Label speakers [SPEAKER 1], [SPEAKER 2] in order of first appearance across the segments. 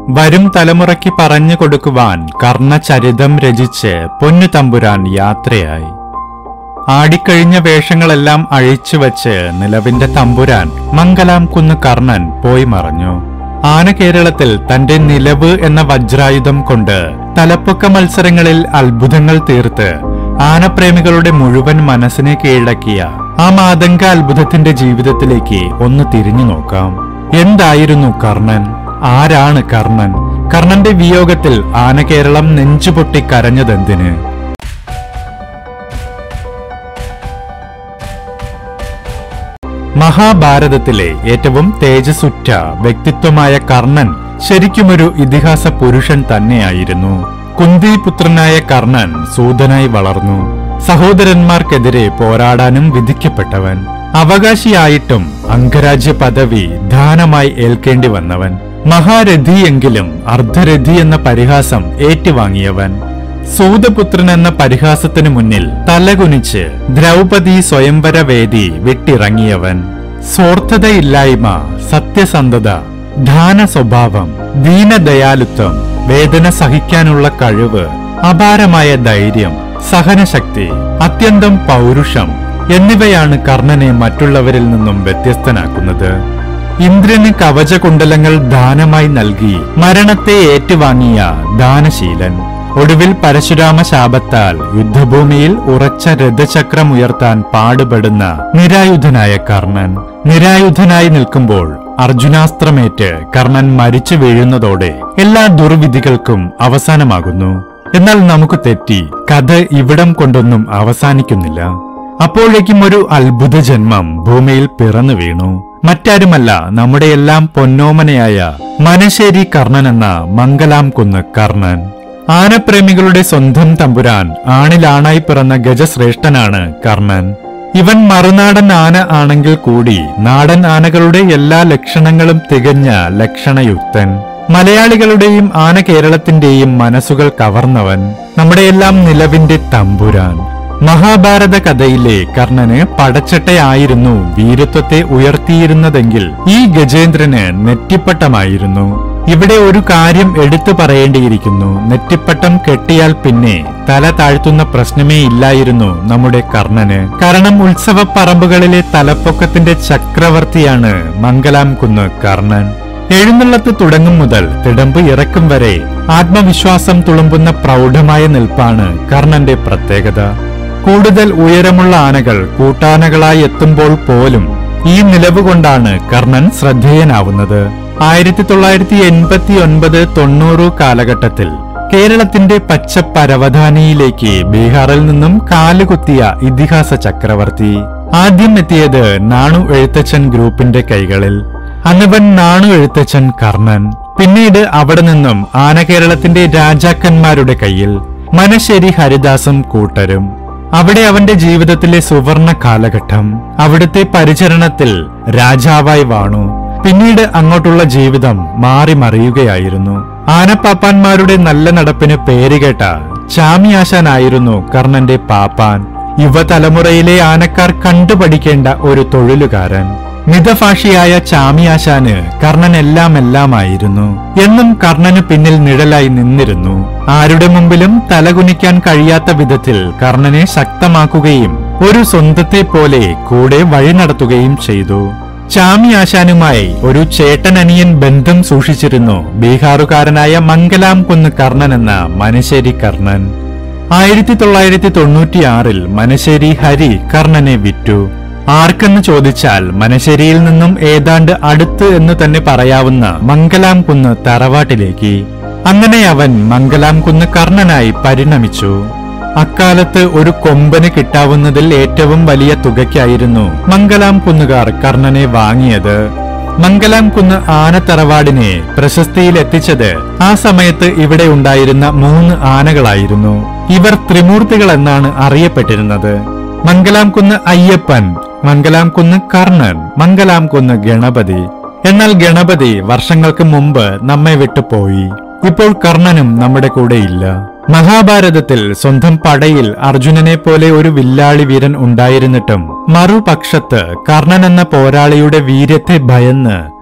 [SPEAKER 1] വരും തലമുറയ്ക്ക് പറഞ്ഞു കൊടുക്കുവാൻ കർണചരിതം രചിച്ച് പൊന്നു തമ്പുരാൻ യാത്രയായി ആടിക്കഴിഞ്ഞ വേഷങ്ങളെല്ലാം അഴിച്ചുവച്ച് നിലവിന്റെ തമ്പുരാൻ മംഗലാം കുന്ന് കർണൻ പോയി മറഞ്ഞു ആന കേരളത്തിൽ തന്റെ നിലവ് എന്ന വജ്രായുധം കൊണ്ട് തലപ്പൊക്ക മത്സരങ്ങളിൽ അത്ഭുതങ്ങൾ തീർത്ത് ആനപ്രേമികളുടെ മുഴുവൻ മനസ്സിനെ കീഴടക്കിയ ആ മാതങ്ക അത്ഭുതത്തിന്റെ ജീവിതത്തിലേക്ക് ഒന്ന് തിരിഞ്ഞു നോക്കാം എന്തായിരുന്നു കർണൻ ആരാണ് കർണൻ കർണന്റെ വിയോഗത്തിൽ ആന കേരളം നെഞ്ചുപൊട്ടി കരഞ്ഞതെന്തിന് മഹാഭാരതത്തിലെ ഏറ്റവും തേജസുറ്റ വ്യക്തിത്വമായ കർണൻ ശരിക്കുമൊരു ഇതിഹാസ പുരുഷൻ തന്നെയായിരുന്നു കുന്തിപുത്രനായ കർണൻ സൂതനായി വളർന്നു സഹോദരന്മാർക്കെതിരെ പോരാടാനും വിധിക്കപ്പെട്ടവൻ അവകാശിയായിട്ടും അംഗരാജ്യ പദവി ദാനമായി ഏൽക്കേണ്ടി വന്നവൻ മഹാരഥിയെങ്കിലും അർദ്ധരഥി എന്ന പരിഹാസം ഏറ്റുവാങ്ങിയവൻ സൂതപുത്രൻ എന്ന പരിഹാസത്തിനു മുന്നിൽ തലകുനിച്ച് ദ്രൗപദി സ്വയംവര വേദി വിട്ടിറങ്ങിയവൻ സ്വാർത്ഥതയില്ലായ്മ സത്യസന്ധത ദാന സ്വഭാവം ദീനദയാലുത്വം വേദന സഹിക്കാനുള്ള കഴിവ് അപാരമായ ധൈര്യം സഹനശക്തി അത്യന്തം പൗരുഷം എന്നിവയാണ് കർണനെ മറ്റുള്ളവരിൽ നിന്നും വ്യത്യസ്തനാക്കുന്നത് ഇന്ദ്രന് കവചകുണ്ടലങ്ങൾ ദാനമായി നൽകി മരണത്തെ ഏറ്റുവാങ്ങിയ ദാനശീലൻ ഒടുവിൽ പരശുരാമ ശാപത്താൽ യുദ്ധഭൂമിയിൽ ഉറച്ച രഥചക്രം ഉയർത്താൻ പാടുപെടുന്ന നിരായുധനായ കർണൻ നിരായുധനായി നിൽക്കുമ്പോൾ അർജുനാസ്ത്രമേറ്റ് കർണൻ മരിച്ചു വീഴുന്നതോടെ എല്ലാ ദുർവിധികൾക്കും അവസാനമാകുന്നു എന്നാൽ നമുക്ക് തെറ്റി കഥ ഇവിടം കൊണ്ടൊന്നും അവസാനിക്കുന്നില്ല അപ്പോഴേക്കും ഒരു അത്ഭുത ജന്മം ഭൂമിയിൽ പിറന്നു വീണു മറ്റാരുമല്ല നമ്മുടെ എല്ലാം പൊന്നോമനയായ മനശ്ശേരി കർണൻ എന്ന മംഗലാം കുന്ന് കർണൻ ആനപ്രേമികളുടെ സ്വന്തം തമ്പുരാൻ ആണിലാണായി പിറന്ന ഗജശ്രേഷ്ഠനാണ് കർണൻ ഇവൻ മറുനാടൻ ആന ആണെങ്കിൽ കൂടി നാടൻ ആനകളുടെ എല്ലാ ലക്ഷണങ്ങളും തികഞ്ഞ ലക്ഷണയുക്തൻ മലയാളികളുടെയും ആന കേരളത്തിന്റെയും മനസ്സുകൾ കവർന്നവൻ നമ്മുടെയെല്ലാം നിലവിന്റെ തമ്പുരാൻ മഹാഭാരത കഥയിലെ കർണന് പടച്ചട്ടയായിരുന്നു വീരത്വത്തെ ഉയർത്തിയിരുന്നതെങ്കിൽ ഈ ഗജേന്ദ്രന് നെറ്റിപ്പട്ടമായിരുന്നു ഇവിടെ ഒരു കാര്യം എടുത്തു പറയേണ്ടിയിരിക്കുന്നു നെറ്റിപ്പട്ടം കെട്ടിയാൽ പിന്നെ തല താഴ്ത്തുന്ന പ്രശ്നമേ ഇല്ലായിരുന്നു നമ്മുടെ കർണന് കാരണം ഉത്സവ പറമ്പുകളിലെ തലപ്പൊക്കത്തിന്റെ ചക്രവർത്തിയാണ് മംഗലാം കുന്ന് കർണൻ എഴുന്നള്ളത്ത് തുടങ്ങും മുതൽ തിടമ്പ് ഇറക്കും വരെ ആത്മവിശ്വാസം തുളുമ്പുന്ന പ്രൗഢമായ നിൽപ്പാണ് കർണന്റെ പ്രത്യേകത കൂടുതൽ ഉയരമുള്ള ആനകൾ കൂട്ടാനകളായി എത്തുമ്പോൾ പോലും ഈ നിലവ് കൊണ്ടാണ് കർണൻ ശ്രദ്ധേയനാവുന്നത് ആയിരത്തി തൊള്ളായിരത്തി എൺപത്തി ഒൻപത് തൊണ്ണൂറ് കാലഘട്ടത്തിൽ കേരളത്തിന്റെ പച്ച പരവധാനിയിലേക്ക് ബീഹാറിൽ നിന്നും കാലുകുത്തിയ ഇതിഹാസ ചക്രവർത്തി ആദ്യം എത്തിയത് നാണു എഴുത്തച്ഛൻ ഗ്രൂപ്പിന്റെ കൈകളിൽ അന്നവൻ നാണു എഴുത്തച്ഛൻ കർണൻ പിന്നീട് അവിടെ നിന്നും ആനകേരളത്തിന്റെ രാജാക്കന്മാരുടെ കയ്യിൽ മനശ്ശേരി ഹരിദാസും കൂട്ടരും അവിടെ അവന്റെ ജീവിതത്തിലെ സുവർണ കാലഘട്ടം അവിടുത്തെ പരിചരണത്തിൽ രാജാവായി വാണു പിന്നീട് അങ്ങോട്ടുള്ള ജീവിതം മാറി മറിയുകയായിരുന്നു ആനപ്പാപ്പാന്മാരുടെ നല്ല നടപ്പിന് പേരുകേട്ട ചാമിയാശാനായിരുന്നു കർണന്റെ പാപ്പാൻ യുവതലമുറയിലെ ആനക്കാർ കണ്ടുപഠിക്കേണ്ട ഒരു തൊഴിലുകാരൻ മിതഭാഷിയായ ചാമിയാശാന് കർണൻ എല്ലാം എല്ലാമായിരുന്നു എന്നും കർണന് പിന്നിൽ നിഴലായി നിന്നിരുന്നു ആരുടെ മുമ്പിലും തലകുനിക്കാൻ കഴിയാത്ത വിധത്തിൽ കർണനെ ശക്തമാക്കുകയും ഒരു സ്വന്തത്തെ പോലെ കൂടെ വഴി നടത്തുകയും ചെയ്തു ചാമിയാശാനുമായി ഒരു ചേട്ടനനിയൻ ബന്ധം സൂക്ഷിച്ചിരുന്നു ബീഹാറുകാരനായ മംഗലാം കുന്ന് കർണൻ എന്ന മനശ്ശേരി കർണൻ ആയിരത്തി തൊള്ളായിരത്തി തൊണ്ണൂറ്റിയാറിൽ മനശ്ശേരി ഹരി കർണനെ വിറ്റു ആർക്കെന്ന് ചോദിച്ചാൽ മനശ്ശേരിയിൽ നിന്നും ഏതാണ്ട് അടുത്ത് എന്ന് തന്നെ പറയാവുന്ന മംഗലാം കുന്ന് തറവാട്ടിലേക്ക് അങ്ങനെ അവൻ മംഗലാം കുന്ന് കർണനായി പരിണമിച്ചു അക്കാലത്ത് ഒരു കൊമ്പന് കിട്ടാവുന്നതിൽ ഏറ്റവും വലിയ തുകയ്ക്കായിരുന്നു മംഗലാം കുന്നുകാർ കർണനെ വാങ്ങിയത് മംഗലാം കുന്ന് ആനത്തറവാടിനെ പ്രശസ്തിയിൽ എത്തിച്ചത് ആ സമയത്ത് ഇവിടെ ഉണ്ടായിരുന്ന മൂന്ന് ആനകളായിരുന്നു ഇവർ ത്രിമൂർത്തികൾ എന്നാണ് അറിയപ്പെട്ടിരുന്നത് മംഗലാം കുന്ന് അയ്യപ്പൻ മംഗലാം കുന്ന് കർണൻ മംഗലാം കുന്ന് ഗണപതി എന്നാൽ ഗണപതി വർഷങ്ങൾക്ക് മുമ്പ് നമ്മെ വിട്ടുപോയി ഇപ്പോൾ കർണനും നമ്മുടെ കൂടെ ഇല്ല മഹാഭാരതത്തിൽ സ്വന്തം പടയിൽ അർജുനനെ പോലെ ഒരു വില്ലാളി വീരൻ ഉണ്ടായിരുന്നിട്ടും മറുപക്ഷത്ത് കർണൻ എന്ന പോരാളിയുടെ വീര്യത്തെ ഭയന്ന്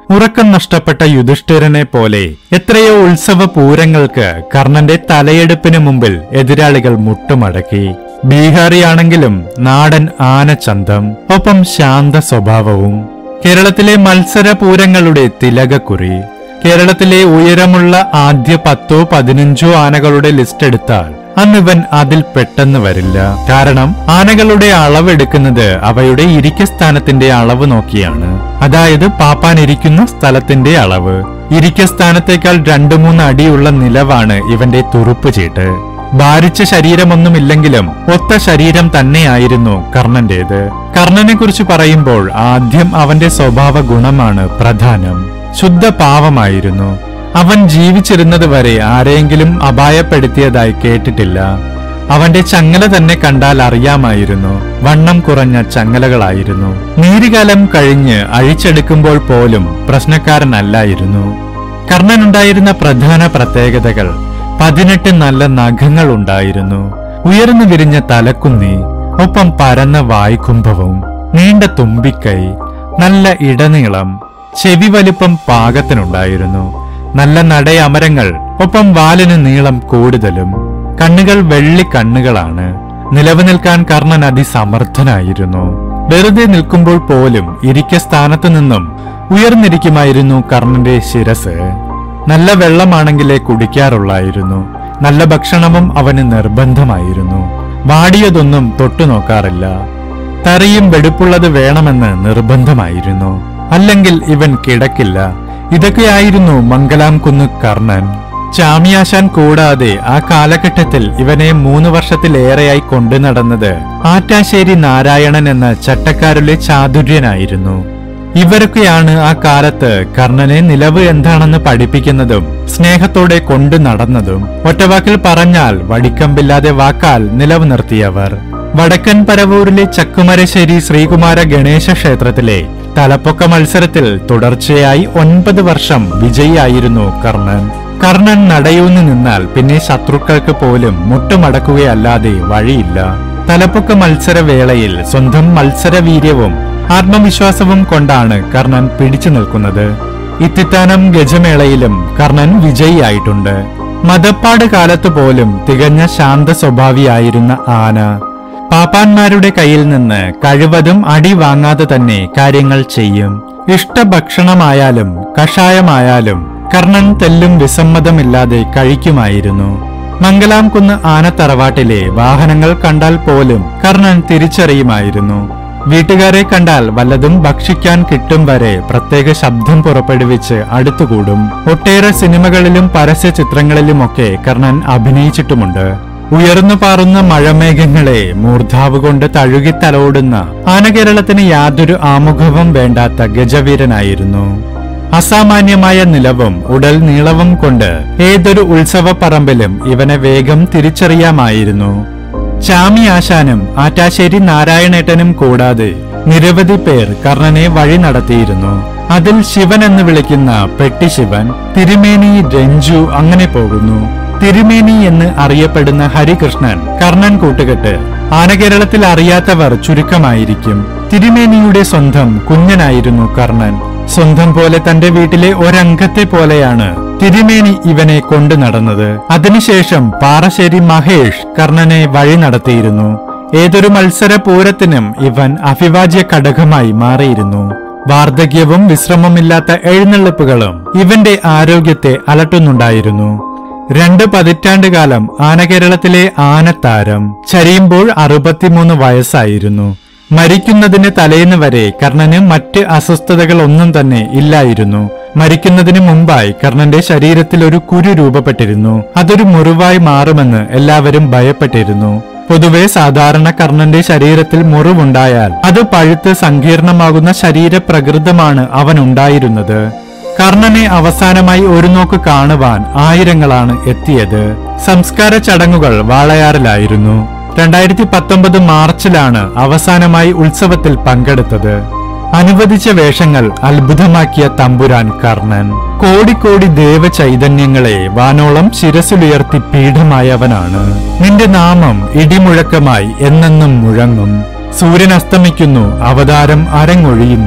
[SPEAKER 1] ഉറക്കം നഷ്ടപ്പെട്ട യുധിഷ്ഠിരനെ പോലെ എത്രയോ ഉത്സവ പൂരങ്ങൾക്ക് കർണന്റെ തലയെടുപ്പിന് മുമ്പിൽ എതിരാളികൾ മുട്ടുമടക്കി ബീഹാറിയാണെങ്കിലും നാടൻ ആനച്ചന്തം ഒപ്പം ശാന്ത സ്വഭാവവും കേരളത്തിലെ മത്സര പൂരങ്ങളുടെ തിലകക്കുറി കേരളത്തിലെ ഉയരമുള്ള ആദ്യ പത്തോ പതിനഞ്ചോ ആനകളുടെ ലിസ്റ്റ് എടുത്താൽ അന്നിവൻ അതിൽ പെട്ടെന്ന് വരില്ല കാരണം ആനകളുടെ അളവെടുക്കുന്നത് അവയുടെ ഇരിക്കസ്ഥാനത്തിന്റെ അളവ് നോക്കിയാണ് അതായത് പാപ്പാൻ ഇരിക്കുന്ന സ്ഥലത്തിന്റെ അളവ് ഇരിക്കസ്ഥാനത്തേക്കാൾ രണ്ടു മൂന്ന് അടിയുള്ള നിലവാണ് ഇവന്റെ തുറുപ്പ് ചീട്ട് ഭാരിച്ച ശരീരമൊന്നുമില്ലെങ്കിലും ഒത്ത ശരീരം തന്നെയായിരുന്നു കർണന്റേത് കർണനെ കുറിച്ച് പറയുമ്പോൾ ആദ്യം അവന്റെ സ്വഭാവ ഗുണമാണ് പ്രധാനം ശുദ്ധ പാവമായിരുന്നു അവൻ ജീവിച്ചിരുന്നത് വരെ ആരെയെങ്കിലും അപായപ്പെടുത്തിയതായി കേട്ടിട്ടില്ല അവന്റെ ചങ്ങല തന്നെ കണ്ടാൽ അറിയാമായിരുന്നു വണ്ണം കുറഞ്ഞ ചങ്ങലകളായിരുന്നു നീരുകാലം കഴിഞ്ഞ് അഴിച്ചെടുക്കുമ്പോൾ പോലും പ്രശ്നക്കാരനല്ലായിരുന്നു കർണനുണ്ടായിരുന്ന പ്രധാന പ്രത്യേകതകൾ പതിനെട്ട് നല്ല നഖങ്ങൾ ഉണ്ടായിരുന്നു ഉയർന്നു വിരിഞ്ഞ തലക്കുന്നി ഒപ്പം പരന്ന വായ്ക്കുംഭവും നീണ്ട തുമ്പിക്കൈ നല്ല ഇടനീളം ചെവി വലിപ്പം പാകത്തിനുണ്ടായിരുന്നു നല്ല നടയമരങ്ങൾ ഒപ്പം വാലിന് നീളം കൂടുതലും കണ്ണുകൾ വെള്ളി കണ്ണുകളാണ് നിലവ് നിൽക്കാൻ കർണൻ അതിസമർത്ഥനായിരുന്നു വെറുതെ നിൽക്കുമ്പോൾ പോലും ഇരിക്ക സ്ഥാനത്തു നിന്നും ഉയർന്നിരിക്കുമായിരുന്നു കർണന്റെ ശിരസ് നല്ല വെള്ളമാണെങ്കിലേ കുടിക്കാറുള്ളായിരുന്നു നല്ല ഭക്ഷണവും അവന് നിർബന്ധമായിരുന്നു വാടിയതൊന്നും തൊട്ടു നോക്കാറില്ല തറിയും വെടുപ്പുള്ളത് വേണമെന്ന് നിർബന്ധമായിരുന്നു അല്ലെങ്കിൽ ഇവൻ കിടക്കില്ല ഇതൊക്കെയായിരുന്നു മംഗലാം കുന്ന് കർണൻ ചാമിയാശാൻ കൂടാതെ ആ കാലഘട്ടത്തിൽ ഇവനെ മൂന്ന് വർഷത്തിലേറെയായി കൊണ്ടു നടന്നത് ആറ്റാശ്ശേരി നാരായണൻ എന്ന ചട്ടക്കാരിലെ ചാതുര്യനായിരുന്നു ഇവരൊക്കെയാണ് ആ കാലത്ത് കർണനെ നിലവ് എന്താണെന്ന് പഠിപ്പിക്കുന്നതും സ്നേഹത്തോടെ കൊണ്ടു നടന്നതും ഒറ്റവാക്കിൽ പറഞ്ഞാൽ വടിക്കമ്പില്ലാതെ വാക്കാൽ നിലവ് നിർത്തിയവർ വടക്കൻ പരവൂരിലെ ചക്കുമരശ്ശേരി ശ്രീകുമാര ഗണേശ ക്ഷേത്രത്തിലെ തലപ്പൊക്ക മത്സരത്തിൽ തുടർച്ചയായി ഒൻപത് വർഷം വിജയിയായിരുന്നു കർണൻ കർണൻ നടയൂന്ന് നിന്നാൽ പിന്നെ ശത്രുക്കൾക്ക് പോലും മുട്ടുമടക്കുകയല്ലാതെ വഴിയില്ല തലപ്പൊക്ക മത്സരവേളയിൽ സ്വന്തം മത്സരവീര്യവും ആത്മവിശ്വാസവും കൊണ്ടാണ് കർണൻ പിടിച്ചു നിൽക്കുന്നത് ഇത്തിത്താനം ഗജമേളയിലും കർണൻ വിജയിയായിട്ടുണ്ട് മതപ്പാട് കാലത്ത് പോലും തികഞ്ഞ ശാന്ത സ്വഭാവിയായിരുന്ന ആന പാപ്പാന്മാരുടെ കയ്യിൽ നിന്ന് കഴിവതും അടി വാങ്ങാതെ തന്നെ കാര്യങ്ങൾ ചെയ്യും ഇഷ്ടഭക്ഷണമായാലും കഷായമായാലും കർണൻ തെല്ലും വിസമ്മതമില്ലാതെ കഴിക്കുമായിരുന്നു മംഗലാം കുന്ന് ആനത്തറവാട്ടിലെ വാഹനങ്ങൾ കണ്ടാൽ പോലും കർണൻ തിരിച്ചറിയുമായിരുന്നു വീട്ടുകാരെ കണ്ടാൽ വല്ലതും ഭക്ഷിക്കാൻ കിട്ടും വരെ പ്രത്യേക ശബ്ദം പുറപ്പെടുവിച്ച് അടുത്തുകൂടും ഒട്ടേറെ സിനിമകളിലും പരസ്യ ചിത്രങ്ങളിലുമൊക്കെ കർണൻ അഭിനയിച്ചിട്ടുമുണ്ട് ഉയർന്നു പാറുന്ന മഴമേഘങ്ങളെ മൂർധാവ് കൊണ്ട് തഴുകി തലോടുന്ന ആനകേരളത്തിന് യാതൊരു ആമുഖവും വേണ്ടാത്ത ഗജവീരനായിരുന്നു അസാമാന്യമായ നിലവും ഉടൽ നീളവും കൊണ്ട് ഏതൊരു ഉത്സവപ്പറമ്പിലും ഇവനെ വേഗം തിരിച്ചറിയാമായിരുന്നു ചാമി ആശാനും ആറ്റാശ്ശേരി നാരായണേട്ടനും കൂടാതെ നിരവധി പേർ കർണനെ വഴി നടത്തിയിരുന്നു അതിൽ ശിവൻ എന്ന് വിളിക്കുന്ന പെട്ടി ശിവൻ തിരുമേനി രഞ്ജു അങ്ങനെ പോകുന്നു തിരുമേനി എന്ന് അറിയപ്പെടുന്ന ഹരികൃഷ്ണൻ കർണൻ കൂട്ടുകെട്ട് ആനകേരളത്തിൽ അറിയാത്തവർ ചുരുക്കമായിരിക്കും തിരുമേനിയുടെ സ്വന്തം കുഞ്ഞനായിരുന്നു കർണൻ സ്വന്തം പോലെ തന്റെ വീട്ടിലെ ഒരംഗത്തെ പോലെയാണ് തിരുമേനി ഇവനെ കൊണ്ടു നടന്നത് അതിനുശേഷം പാറശ്ശേരി മഹേഷ് കർണനെ വഴി നടത്തിയിരുന്നു ഏതൊരു മത്സര പൂരത്തിനും ഇവൻ അഭിവാജ്യ ഘടകമായി മാറിയിരുന്നു വാർദ്ധക്യവും വിശ്രമമില്ലാത്ത എഴുന്നള്ളിപ്പുകളും ഇവന്റെ ആരോഗ്യത്തെ അലട്ടുന്നുണ്ടായിരുന്നു രണ്ട് പതിറ്റാണ്ട് കാലം ആനകേരളത്തിലെ ആനത്താരം ചരിയുമ്പോൾ അറുപത്തിമൂന്ന് വയസ്സായിരുന്നു മരിക്കുന്നതിന് തലേന്ന് വരെ കർണന് മറ്റ് അസ്വസ്ഥതകൾ ഒന്നും തന്നെ ഇല്ലായിരുന്നു മരിക്കുന്നതിന് മുമ്പായി കർണന്റെ ശരീരത്തിൽ ഒരു കുരു രൂപപ്പെട്ടിരുന്നു അതൊരു മുറിവായി മാറുമെന്ന് എല്ലാവരും ഭയപ്പെട്ടിരുന്നു പൊതുവെ സാധാരണ കർണന്റെ ശരീരത്തിൽ മുറിവുണ്ടായാൽ അത് പഴുത്ത് സങ്കീർണമാകുന്ന ശരീരപ്രകൃതമാണ് അവനുണ്ടായിരുന്നത് കർണനെ അവസാനമായി ഒരു നോക്ക് കാണുവാൻ ആയിരങ്ങളാണ് എത്തിയത് സംസ്കാര ചടങ്ങുകൾ വാളയാറിലായിരുന്നു രണ്ടായിരത്തി പത്തൊമ്പത് മാർച്ചിലാണ് അവസാനമായി ഉത്സവത്തിൽ പങ്കെടുത്തത് അനുവദിച്ച വേഷങ്ങൾ അത്ഭുതമാക്കിയ തമ്പുരാൻ കർണൻ കോടിക്കോടി ദേവചൈതന്യങ്ങളെ വാനോളം ശിരസിലുയർത്തി പീഠമായവനാണ് നിന്റെ നാമം ഇടിമുഴക്കമായി എന്നെന്നും മുഴങ്ങും സൂര്യൻ അസ്തമിക്കുന്നു അവതാരം അരങ്ങൊഴിയുന്നു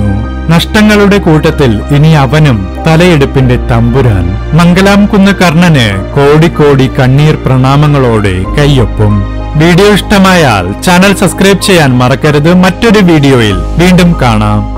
[SPEAKER 1] നഷ്ടങ്ങളുടെ കൂട്ടത്തിൽ ഇനി അവനും തലയെടുപ്പിന്റെ തമ്പുരാൻ മംഗലാം കുന്ന് കർണന് കോടിക്കോടി കണ്ണീർ പ്രണാമങ്ങളോടെ കയ്യൊപ്പും വീഡിയോ ഇഷ്ടമായാൽ ചാനൽ സബ്സ്ക്രൈബ് ചെയ്യാൻ മറക്കരുത് മറ്റൊരു വീഡിയോയിൽ വീണ്ടും കാണാം